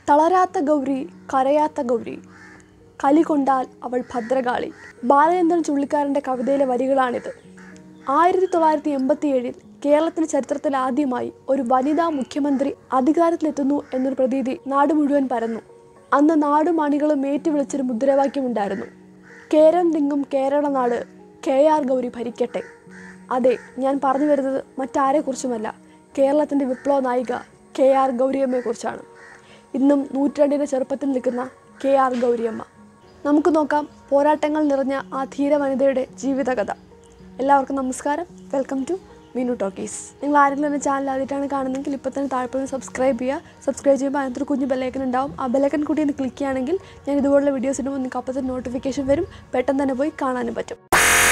തളരാത്ത ഗൗരി കരയാത്ത ഗൗരി കലി കൊണ്ടാൽ അവൾ ഭദ്രകാളി ബാലചന്ദ്രൻ ചുള്ളിക്കാരൻ്റെ കവിതയിലെ വരികളാണിത് ആയിരത്തി തൊള്ളായിരത്തി എൺപത്തിയേഴിൽ കേരളത്തിന്റെ ചരിത്രത്തിൽ ആദ്യമായി ഒരു വനിതാ മുഖ്യമന്ത്രി അധികാരത്തിലെത്തുന്നു എന്നൊരു പ്രതീതി നാട് മുഴുവൻ പരന്നു അന്ന് നാടും അണികളും ഏറ്റുവിളിച്ചൊരു മുദ്രാവാക്യമുണ്ടായിരുന്നു കേരം തിങ്ങും കേരള നാട് കെ ആർ ഗൗരി ഭരിക്കട്ടെ അതെ ഞാൻ പറഞ്ഞു വരുന്നത് മറ്റാരെക്കുറിച്ചുമല്ല കേരളത്തിൻ്റെ വിപ്ലവ നായിക കെ ആർ ഗൗരിയമ്മയെക്കുറിച്ചാണ് ഇന്നും നൂറ്റാണ്ടിൻ്റെ ചെറുപ്പത്തിൽ നിൽക്കുന്ന കെ ആർ ഗൗരിയമ്മ നമുക്ക് നോക്കാം പോരാട്ടങ്ങൾ നിറഞ്ഞ ആ ധീര വനിതയുടെ ജീവിതകഥ എല്ലാവർക്കും നമസ്കാരം വെൽക്കം ടു മീനു ടോക്കീസ് നിങ്ങൾ ആരെങ്കിലും എൻ്റെ ചാനൽ ആദ്യമായിട്ടാണ് കാണുന്നതെങ്കിൽ ഇപ്പോൾ തന്നെ താല്പര്യം സബ്സ്ക്രൈബ് ചെയ്യുക സബ്സ്ക്രൈബ് ചെയ്യുമ്പോൾ അതിനകത്തൊരു കുഞ്ഞ് ബെല്ലൈക്കൻ ഉണ്ടാവും ആ ബെല്ലൈക്കൻ കൂടി ഒന്ന് ക്ലിക്ക് ചെയ്യുകയാണെങ്കിൽ ഞാൻ ഇതുപോലുള്ള വീഡിയോസ് ഇടുമ്പോൾ നിങ്ങൾക്ക് അപ്പോൾ തന്നെ നോട്ടിഫിക്കേഷൻ വരും പെട്ടെന്ന് തന്നെ പോയി കാണാനും പറ്റും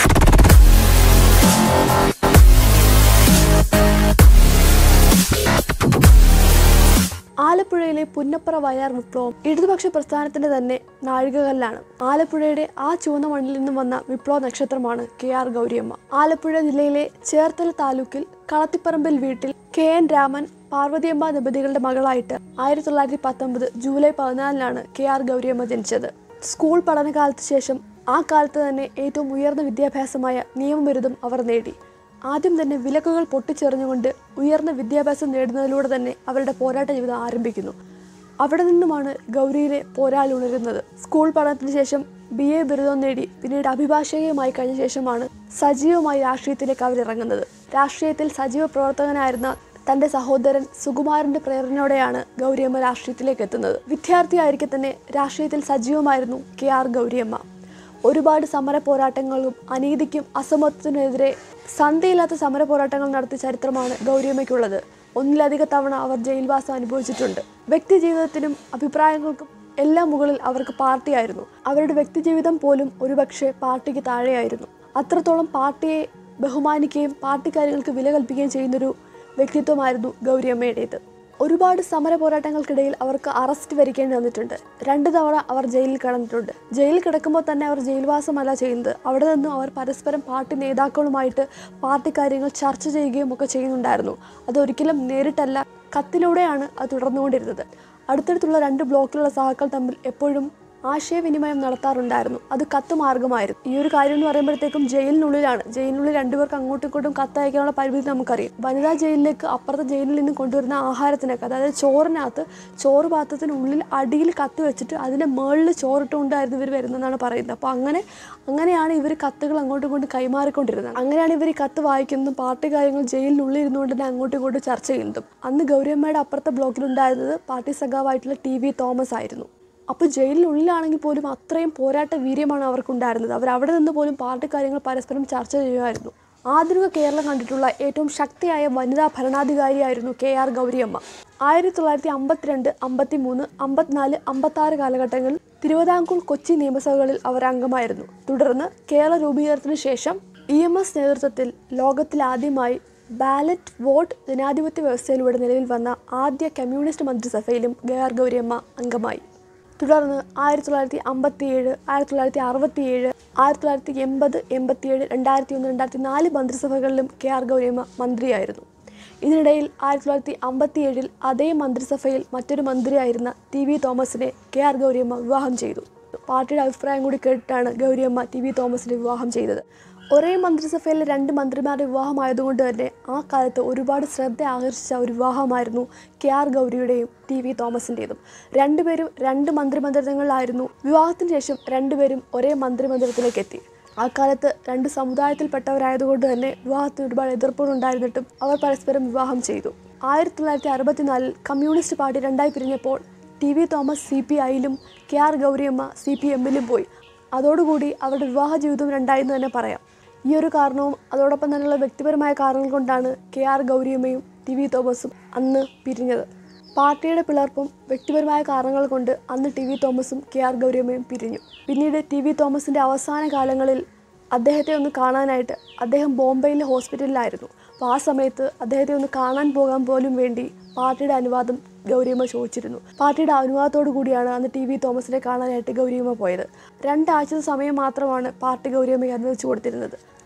ആലപ്പുഴയിലെ പുന്നപ്പുറ വയലാർ വിപ്ലവം ഇടതുപക്ഷ പ്രസ്ഥാനത്തിന്റെ തന്നെ നാഴികകല്ലാണ് ആലപ്പുഴയുടെ ആ ചുവന്ന മണ്ണിൽ നിന്നും വന്ന വിപ്ലവ നക്ഷത്രമാണ് കെ ആർ ഗൗരിയമ്മ ആലപ്പുഴ ജില്ലയിലെ ചേർത്തല താലൂക്കിൽ കളത്തിപ്പറമ്പിൽ വീട്ടിൽ കെ എൻ രാമൻ പാർവതിയമ്മ ദമ്പതികളുടെ മകളായിട്ട് ആയിരത്തി തൊള്ളായിരത്തി പത്തൊമ്പത് ജൂലൈ പതിനാലിനാണ് കെ ആർ ഗൗരിയമ്മ ജനിച്ചത് സ്കൂൾ പഠനകാലത്ത് ശേഷം ആ കാലത്ത് തന്നെ ഏറ്റവും ഉയർന്ന വിദ്യാഭ്യാസമായ നിയമബിരുദം അവർ നേടി ആദ്യം തന്നെ വിലക്കുകൾ പൊട്ടിച്ചെറിഞ്ഞുകൊണ്ട് ഉയർന്ന വിദ്യാഭ്യാസം നേടുന്നതിലൂടെ തന്നെ അവരുടെ പോരാട്ട ജീവിതം ആരംഭിക്കുന്നു അവിടെ നിന്നുമാണ് ഗൗരിയിലെ പോരാളി ഉണരുന്നത് സ്കൂൾ പഠനത്തിന് ശേഷം ബി എ ബിരുദം നേടി പിന്നീട് അഭിഭാഷകയുമായി കഴിഞ്ഞ ശേഷമാണ് സജീവമായി രാഷ്ട്രീയത്തിലേക്ക് അവരിറങ്ങുന്നത് രാഷ്ട്രീയത്തിൽ സജീവ പ്രവർത്തകനായിരുന്ന തന്റെ സഹോദരൻ സുകുമാരന്റെ പ്രേരണയോടെയാണ് ഗൗരിയമ്മ രാഷ്ട്രീയത്തിലേക്ക് എത്തുന്നത് വിദ്യാർത്ഥിയായിരിക്കെ തന്നെ രാഷ്ട്രീയത്തിൽ സജീവമായിരുന്നു കെ ആർ ഗൗരിയമ്മ ഒരുപാട് സമര പോരാട്ടങ്ങളും അനീതിക്കും അസമത്വത്തിനെതിരെ സന്ധിയില്ലാത്ത സമര പോരാട്ടങ്ങൾ നടത്തിയ ചരിത്രമാണ് ഗൗരിയമ്മയ്ക്കുള്ളത് ഒന്നിലധികം തവണ അവർ ജയിൽവാസം അനുഭവിച്ചിട്ടുണ്ട് വ്യക്തി ജീവിതത്തിനും അഭിപ്രായങ്ങൾക്കും എല്ലാം മുകളിൽ അവർക്ക് പാർട്ടിയായിരുന്നു അവരുടെ വ്യക്തിജീവിതം പോലും ഒരുപക്ഷെ പാർട്ടിക്ക് താഴെയായിരുന്നു അത്രത്തോളം പാർട്ടിയെ ബഹുമാനിക്കുകയും പാർട്ടി കാര്യങ്ങൾക്ക് വില കൽപ്പിക്കുകയും ചെയ്യുന്നൊരു വ്യക്തിത്വമായിരുന്നു ഗൗരിയമ്മയുടേത് ഒരുപാട് സമര പോരാട്ടങ്ങൾക്കിടയിൽ അവർക്ക് അറസ്റ്റ് വരിക്കേണ്ടി വന്നിട്ടുണ്ട് രണ്ട് തവണ അവർ ജയിലിൽ കിടന്നിട്ടുണ്ട് ജയിലിൽ കിടക്കുമ്പോൾ തന്നെ അവർ ജയിൽവാസമല്ല ചെയ്യുന്നത് അവിടെ നിന്നും അവർ പരസ്പരം പാർട്ടി നേതാക്കളുമായിട്ട് പാർട്ടി കാര്യങ്ങൾ ചർച്ച ചെയ്യുകയും ഒക്കെ ചെയ്യുന്നുണ്ടായിരുന്നു അതൊരിക്കലും നേരിട്ടല്ല കത്തിലൂടെയാണ് അത് തുടർന്നുകൊണ്ടിരുന്നത് അടുത്തടുത്തുള്ള രണ്ട് ബ്ലോക്കിലുള്ള സഹാക്കൾ തമ്മിൽ എപ്പോഴും ആശയവിനിമയം നടത്താറുണ്ടായിരുന്നു അത് കത്ത് മാർഗമായിരുന്നു ഈ ഒരു കാര്യം എന്ന് പറയുമ്പോഴത്തേക്കും ജയിലിനുള്ളിലാണ് ജയിലിനുള്ളിൽ രണ്ടുപേർക്ക് അങ്ങോട്ടും ഇങ്ങോട്ടും കത്ത് അയക്കാനുള്ള പരിമിതി നമുക്കറിയാം വനിതാ ജയിലിലേക്ക് അപ്പുറത്തെ ജയിലിൽ നിന്ന് കൊണ്ടുവരുന്ന ആഹാരത്തിനൊക്കെ അതായത് ചോറിനകത്ത് ചോറ് പാത്രത്തിനുള്ളിൽ അടിയിൽ കത്ത് വെച്ചിട്ട് അതിൻ്റെ മുകളിൽ ചോറിട്ടുകൊണ്ടായിരുന്നു ഇവർ വരുന്നതെന്നാണ് പറയുന്നത് അപ്പോൾ അങ്ങനെ അങ്ങനെയാണ് ഇവർ കത്തുകൾ അങ്ങോട്ടും ഇങ്ങോട്ടും കൈമാറിക്കൊണ്ടിരുന്നത് അങ്ങനെയാണ് ഇവർ ഈ കത്ത് വായിക്കുന്നതും പാർട്ടി കാര്യങ്ങൾ ജയിലിനുള്ളിൽ ഇരുന്നുകൊണ്ട് തന്നെ അങ്ങോട്ടും ഇങ്ങോട്ടും ചർച്ച ചെയ്യുന്നതും അന്ന് ഗൗരിയമ്മയുടെ അപ്പുറത്തെ ബ്ലോക്കിലുണ്ടായിരുന്നത് പാർട്ടി സഖാവായിട്ടുള്ള ടി വി തോമസ് ആയിരുന്നു അപ്പോൾ ജയിലിനുള്ളിലാണെങ്കിൽ പോലും അത്രയും പോരാട്ട വീര്യമാണ് അവർക്കുണ്ടായിരുന്നത് അവർ അവിടെ നിന്ന് പോലും പാർട്ടി കാര്യങ്ങൾ പരസ്പരം ചർച്ച ചെയ്യുമായിരുന്നു ആധുനിക കേരളം കണ്ടിട്ടുള്ള ഏറ്റവും ശക്തിയായ വനിതാ ഭരണാധികാരിയായിരുന്നു കെ ആർ ഗൗരിയമ്മ ആയിരത്തി തൊള്ളായിരത്തി അമ്പത്തിരണ്ട് അമ്പത്തി മൂന്ന് അമ്പത്തിനാല് അമ്പത്തി ആറ് കാലഘട്ടങ്ങളിൽ തിരുവിതാംകൂർ കൊച്ചി നിയമസഭകളിൽ അവർ അംഗമായിരുന്നു തുടർന്ന് കേരള രൂപീകരണത്തിന് ശേഷം ഇ എം എസ് നേതൃത്വത്തിൽ ലോകത്തിലാദ്യമായി ബാലറ്റ് വോട്ട് ജനാധിപത്യ വ്യവസ്ഥയിലൂടെ നിലവിൽ വന്ന ആദ്യ കമ്മ്യൂണിസ്റ്റ് മന്ത്രിസഭയിലും കെ ആർ ഗൗരിയമ്മ അംഗമായി തുടർന്ന് ആയിരത്തി തൊള്ളായിരത്തി അമ്പത്തിയേഴ് ആയിരത്തി തൊള്ളായിരത്തി അറുപത്തിയേഴ് ആയിരത്തി തൊള്ളായിരത്തി എൺപത് എൺപത്തിയേഴ് രണ്ടായിരത്തി ഒന്ന് രണ്ടായിരത്തി നാല് മന്ത്രിസഭകളിലും കെ ആർ ഗൗരിയമ്മ മന്ത്രിയായിരുന്നു ഇതിനിടയിൽ ആയിരത്തി തൊള്ളായിരത്തി അമ്പത്തിയേഴിൽ അതേ മന്ത്രിസഭയിൽ മറ്റൊരു മന്ത്രിയായിരുന്ന ടി വി തോമസിനെ കെ ആർ ഗൗരിയമ്മ വിവാഹം ചെയ്തു പാർട്ടിയുടെ അഭിപ്രായം കൂടി കേട്ടിട്ടാണ് ഗൗരിയമ്മ ടി വി തോമസിനെ വിവാഹം ചെയ്തത് ഒരേ മന്ത്രിസഭയിലെ രണ്ട് മന്ത്രിമാരുടെ വിവാഹമായതുകൊണ്ട് തന്നെ ആ കാലത്ത് ഒരുപാട് ശ്രദ്ധ ആകർഷിച്ച ഒരു വിവാഹമായിരുന്നു കെ ആർ ഗൗരിയുടെയും ടി വി തോമസിൻ്റെതും രണ്ടുപേരും രണ്ട് മന്ത്രിമന്ദിരങ്ങളിലായിരുന്നു വിവാഹത്തിന് ശേഷം രണ്ടുപേരും ഒരേ മന്ത്രിമന്ദിരത്തിലേക്ക് എത്തി ആ കാലത്ത് രണ്ട് സമുദായത്തിൽപ്പെട്ടവരായതുകൊണ്ട് തന്നെ വിവാഹത്തിന് ഒരുപാട് എതിർപ്പുകൾ ഉണ്ടായിരുന്നിട്ടും അവർ പരസ്പരം വിവാഹം ചെയ്തു ആയിരത്തി തൊള്ളായിരത്തി അറുപത്തിനാലിൽ കമ്മ്യൂണിസ്റ്റ് പാർട്ടി രണ്ടായി പിരിഞ്ഞപ്പോൾ T V Thomas C P ഐയിലും K R Gauriamma C P എമ്മിലും പോയി അതോടുകൂടി അവരുടെ വിവാഹ ജീവിതം രണ്ടായെന്ന് തന്നെ പറയാം ഈ ഒരു കാരണവും അതോടൊപ്പം തന്നെയുള്ള വ്യക്തിപരമായ കാരണങ്ങൾ കൊണ്ടാണ് കെ ആർ ഗൗരിയമ്മയും ടി വി തോമസും അന്ന് പിരിഞ്ഞത് പാർട്ടിയുടെ പിളർപ്പും വ്യക്തിപരമായ കാരണങ്ങൾ കൊണ്ട് അന്ന് ടി വി തോമസും കെ ആർ ഗൗരിയമ്മയും പിരിഞ്ഞു പിന്നീട് ടി വി തോമസിൻ്റെ അവസാന കാലങ്ങളിൽ അദ്ദേഹത്തെ ഒന്ന് കാണാനായിട്ട് അദ്ദേഹം ബോംബെയിലെ ഹോസ്പിറ്റലിലായിരുന്നു അപ്പോൾ ആ സമയത്ത് അദ്ദേഹത്തെ ഒന്ന് കാണാൻ പോകാൻ പോലും വേണ്ടി പാർട്ടിയുടെ അനുവാദം ഗൗരിയമ്മ ചോദിച്ചിരുന്നു പാർട്ടിയുടെ അനുവാദത്തോടു കൂടിയാണ് അന്ന് ടി വി തോമസിനെ കാണാനായിട്ട് ഗൗരിയമ്മ പോയത് രണ്ടാഴ്ചത്തെ സമയം മാത്രമാണ് പാർട്ടി ഗൗരിയമ്മയ്ക്ക് അനുവദിച്ചു കൊടുത്തിരുന്നത്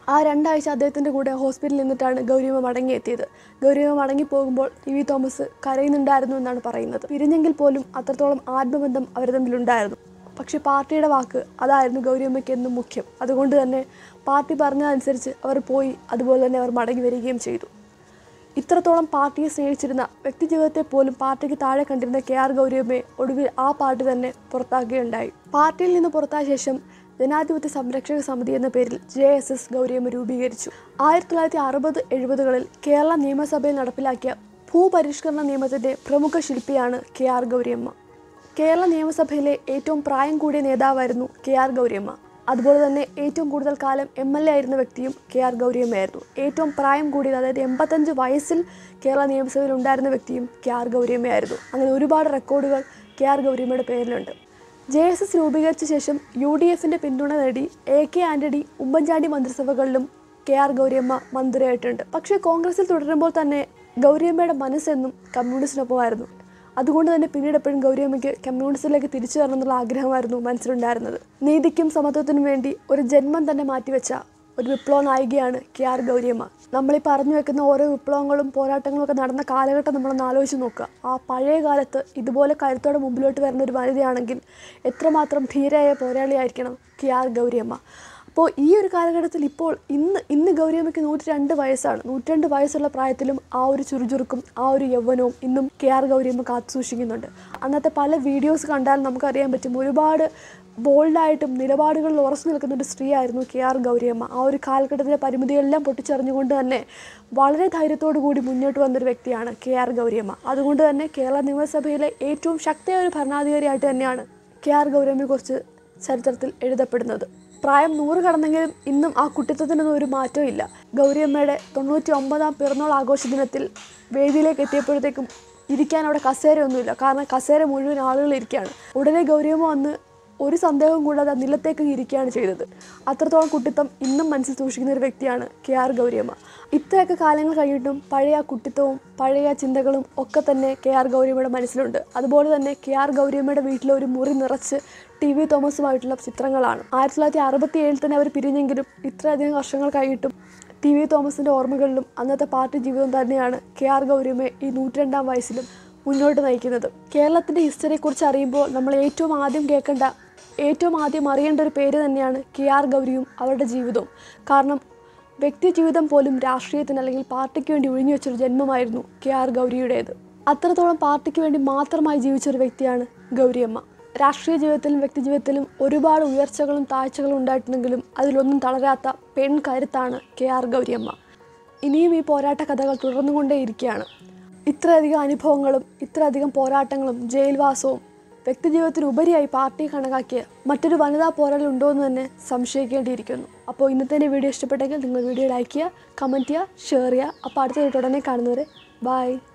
ആ രണ്ടാഴ്ച അദ്ദേഹത്തിൻ്റെ കൂടെ ഹോസ്പിറ്റലിൽ നിന്നിട്ടാണ് ഗൗരിയമ്മ മടങ്ങിയെത്തിയത് ഗൗരിയമ്മ മടങ്ങി പോകുമ്പോൾ ടി വി തോമസ് കരയുന്നുണ്ടായിരുന്നു എന്നാണ് പറയുന്നത് പിരിഞ്ഞെങ്കിൽ പോലും അത്രത്തോളം ആത്മബന്ധം അവർ തമ്മിലുണ്ടായിരുന്നു പക്ഷേ പാർട്ടിയുടെ വാക്ക് അതായിരുന്നു ഗൗരിയമ്മയ്ക്ക് എന്നും മുഖ്യം അതുകൊണ്ട് തന്നെ പാർട്ടി പറഞ്ഞതനുസരിച്ച് അവർ പോയി അതുപോലെ തന്നെ അവർ മടങ്ങി വരികയും ചെയ്തു ഇത്രത്തോളം പാർട്ടിയെ സ്നേഹിച്ചിരുന്ന വ്യക്തിജീവിതത്തെ പോലും പാർട്ടിക്ക് താഴെ കണ്ടിരുന്ന കെ ആർ ഗൗരിയമ്മയെ ഒടുവിൽ ആ പാർട്ടി തന്നെ പുറത്താക്കുകയുണ്ടായി പാർട്ടിയിൽ നിന്ന് പുറത്തായ ശേഷം ജനാധിപത്യ സംരക്ഷക സമിതി എന്ന പേരിൽ ജെ എസ് എസ് ഗൗരിയമ്മ രൂപീകരിച്ചു ആയിരത്തി തൊള്ളായിരത്തി അറുപത് എഴുപതുകളിൽ കേരള നിയമസഭയിൽ നടപ്പിലാക്കിയ ഭൂപരിഷ്കരണ നിയമത്തിന്റെ പ്രമുഖ ശില്പിയാണ് കെ ആർ ഗൗരിയമ്മ കേരള നിയമസഭയിലെ ഏറ്റവും പ്രായം കൂടിയ നേതാവായിരുന്നു കെ ആർ ഗൗരിയമ്മ അതുപോലെ തന്നെ ഏറ്റവും കൂടുതൽ കാലം എം എൽ എ ആയിരുന്ന വ്യക്തിയും കെ ആർ ഗൗരിയമ്മയായിരുന്നു ഏറ്റവും പ്രായം കൂടിയത് അതായത് എൺപത്തഞ്ച് വയസ്സിൽ കേരള നിയമസഭയിൽ ഉണ്ടായിരുന്ന വ്യക്തിയും കെ ആർ ഗൗരിയമ്മയായിരുന്നു അങ്ങനെ ഒരുപാട് റെക്കോർഡുകൾ കെ ആർ ഗൗരിയമ്മയുടെ പേരിലുണ്ട് ജെ എസ് എസ് രൂപീകരിച്ച ശേഷം യു ഡി എഫിൻ്റെ പിന്തുണ നേടി എ കെ ആന്റണി ഉമ്മൻചാണ്ടി മന്ത്രിസഭകളിലും കെ ആർ ഗൗരിയമ്മ മന്ത്രിയായിട്ടുണ്ട് പക്ഷേ കോൺഗ്രസിൽ തുടരുമ്പോൾ തന്നെ ഗൗരിയമ്മയുടെ മനസ്സെന്നും കമ്മ്യൂണിസ്റ്റിനൊപ്പമായിരുന്നു അതുകൊണ്ട് തന്നെ പിന്നീട് എപ്പോഴും ഗൗരിയമ്മയ്ക്ക് കമ്മ്യൂണിസ്റ്റിലേക്ക് തിരിച്ചു വരണം എന്നുള്ള ആഗ്രഹമായിരുന്നു മനസ്സിലുണ്ടായിരുന്നത് നീതിക്കും സമത്വത്തിനും വേണ്ടി ഒരു ജന്മം തന്നെ മാറ്റിവെച്ച ഒരു വിപ്ലവ നായികയാണ് കെ ആർ ഗൗരിയമ്മ നമ്മൾ ഈ പറഞ്ഞു വെക്കുന്ന ഓരോ വിപ്ലവങ്ങളും പോരാട്ടങ്ങളും ഒക്കെ നടന്ന കാലഘട്ടം നമ്മളൊന്ന് ആലോചിച്ച് നോക്കുക ആ പഴയ കാലത്ത് ഇതുപോലെ കരുത്തോടെ മുമ്പിലോട്ട് വരുന്ന ഒരു വനിതയാണെങ്കിൽ എത്രമാത്രം ധീരയായ പോരാളിയായിരിക്കണം കെ ആർ ഗൗരിയമ്മ അപ്പോൾ ഈ ഒരു കാലഘട്ടത്തിൽ ഇപ്പോൾ ഇന്ന് ഇന്ന് ഗൗരിയമ്മയ്ക്ക് നൂറ്റി രണ്ട് വയസ്സാണ് നൂറ്റി രണ്ട് വയസ്സുള്ള പ്രായത്തിലും ആ ഒരു ചുറുചുറുക്കും ആ ഒരു യൗവനവും ഇന്നും കെ ആർ ഗൗരിയമ്മ കാത്തു സൂക്ഷിക്കുന്നുണ്ട് അന്നത്തെ പല വീഡിയോസ് കണ്ടാൽ നമുക്കറിയാൻ പറ്റും ഒരുപാട് ബോൾഡായിട്ടും നിലപാടുകളിൽ ഉറച്ചു നിൽക്കുന്ന ഒരു സ്ത്രീയായിരുന്നു കെ ആർ ഗൗരിയമ്മ ആ ഒരു കാലഘട്ടത്തിലെ പരിമിതികളെല്ലാം പൊട്ടിച്ചറിഞ്ഞുകൊണ്ട് തന്നെ വളരെ ധൈര്യത്തോടു കൂടി മുന്നോട്ട് വന്നൊരു വ്യക്തിയാണ് കെ ആർ ഗൗരിയമ്മ അതുകൊണ്ട് തന്നെ കേരള നിയമസഭയിലെ ഏറ്റവും ശക്തിയായ ഒരു ഭരണാധികാരിയായിട്ട് തന്നെയാണ് കെ ആർ ഗൗരിയമ്മയെക്കുറിച്ച് ചരിത്രത്തിൽ എഴുതപ്പെടുന്നത് പ്രായം നൂറ് കടന്നെങ്കിലും ഇന്നും ആ കുട്ടിത്വത്തിനൊന്നും ഒരു മാറ്റവും ഇല്ല ഗൗരിയമ്മയുടെ തൊണ്ണൂറ്റി ഒമ്പതാം പിറന്നാൾ ആഘോഷ ദിനത്തിൽ വേദിയിലേക്ക് എത്തിയപ്പോഴത്തേക്കും ഇരിക്കാൻ അവിടെ കസേരയൊന്നുമില്ല കാരണം കസേര മുഴുവൻ ആളുകൾ ഇരിക്കുകയാണ് ഉടനെ ഗൗരിയമ്മ വന്ന് ഒരു സന്ദേഹവും കൂടാതെ നിലത്തേക്ക് ഇരിക്കുകയാണ് ചെയ്തത് അത്രത്തോളം കുട്ടിത്തം ഇന്നും മനസ്സിൽ സൂക്ഷിക്കുന്ന ഒരു വ്യക്തിയാണ് കെ ആർ ഗൗരിയമ്മ ഇത്രയൊക്കെ കാലങ്ങൾ കഴിഞ്ഞിട്ടും പഴയ ആ കുട്ടിത്തവും പഴയ ചിന്തകളും ഒക്കെ തന്നെ കെ ആർ ഗൗരിയമ്മയുടെ മനസ്സിലുണ്ട് അതുപോലെ തന്നെ കെ ആർ ഗൗരിയമ്മയുടെ വീട്ടിലെ ഒരു മുറി നിറച്ച് ടി വി തോമസുമായിട്ടുള്ള ചിത്രങ്ങളാണ് ആയിരത്തി തൊള്ളായിരത്തി അറുപത്തി ഏഴിൽ തന്നെ അവർ പിരിഞ്ഞെങ്കിലും ഇത്രയധികം വർഷങ്ങൾ കഴിഞ്ഞിട്ടും ടി വി തോമസിൻ്റെ ഓർമ്മകളിലും അന്നത്തെ പാർട്ടി ജീവിതം തന്നെയാണ് കെ ആർ ഗൗരിയമ്മയെ ഈ നൂറ്റിരണ്ടാം വയസ്സിലും മുന്നോട്ട് നയിക്കുന്നത് കേരളത്തിൻ്റെ ഹിസ്റ്ററിയെക്കുറിച്ച് അറിയുമ്പോൾ നമ്മൾ ഏറ്റവും ആദ്യം കേൾക്കേണ്ട ഏറ്റവും ആദ്യം അറിയേണ്ട ഒരു പേര് തന്നെയാണ് കെ ആർ ഗൗരിയും അവരുടെ ജീവിതവും കാരണം വ്യക്തി ജീവിതം പോലും രാഷ്ട്രീയത്തിന് അല്ലെങ്കിൽ പാർട്ടിക്ക് വേണ്ടി ഒഴിഞ്ഞു വെച്ചൊരു ജന്മമായിരുന്നു കെ ആർ ഗൗരിയുടേത് അത്രത്തോളം പാർട്ടിക്ക് വേണ്ടി മാത്രമായി ജീവിച്ചൊരു വ്യക്തിയാണ് ഗൗരിയമ്മ രാഷ്ട്രീയ ജീവിതത്തിലും വ്യക്തി ജീവിതത്തിലും ഒരുപാട് ഉയർച്ചകളും താഴ്ചകളും ഉണ്ടായിട്ടുണ്ടെങ്കിലും അതിലൊന്നും തളരാത്ത പെൺ കരുത്താണ് കെ ആർ ഗൗരിയമ്മ ഇനിയും ഈ പോരാട്ട കഥകൾ തുടർന്നുകൊണ്ടേയിരിക്കുകയാണ് ഇത്രയധികം അനുഭവങ്ങളും ഇത്രയധികം പോരാട്ടങ്ങളും ജയിൽവാസവും വ്യക്തിജീവിതത്തിന് ഉപരിയായി പാർട്ടിയെ കണക്കാക്കിയ മറ്റൊരു വനിതാ പോരാളി ഉണ്ടോ എന്ന് തന്നെ സംശയിക്കേണ്ടിയിരിക്കുന്നു അപ്പോൾ ഇന്നത്തെ എൻ്റെ വീഡിയോ ഇഷ്ടപ്പെട്ടെങ്കിൽ നിങ്ങൾ വീഡിയോ ലൈക്ക് ചെയ്യുക കമൻറ്റ് ചെയ്യുക ഷെയർ ചെയ്യുക അപ്പോൾ അടുത്ത വീഡിയോ ഉടനെ കാണുന്നവരെ ബൈ